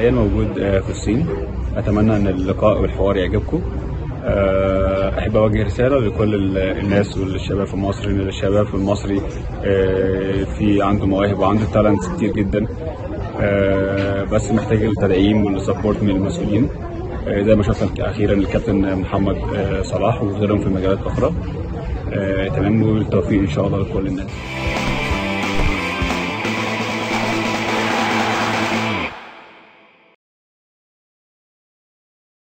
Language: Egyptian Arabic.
حاليا موجود آه، في الصين اتمنى ان اللقاء والحوار يعجبكم آه، احب اوجه رساله لكل ال- الناس والشباب في مصر ان الشباب في المصري آه، في عنده مواهب وعنده تالنتس كتير جدا آه، بس محتاج التدعيم والسبورت من المسؤولين آه، زي ما شفنا اخيرا الكابتن محمد آه، صلاح وغيرهم في مجالات اخرى آه، تمام والتوفيق ان شاء الله لكل الناس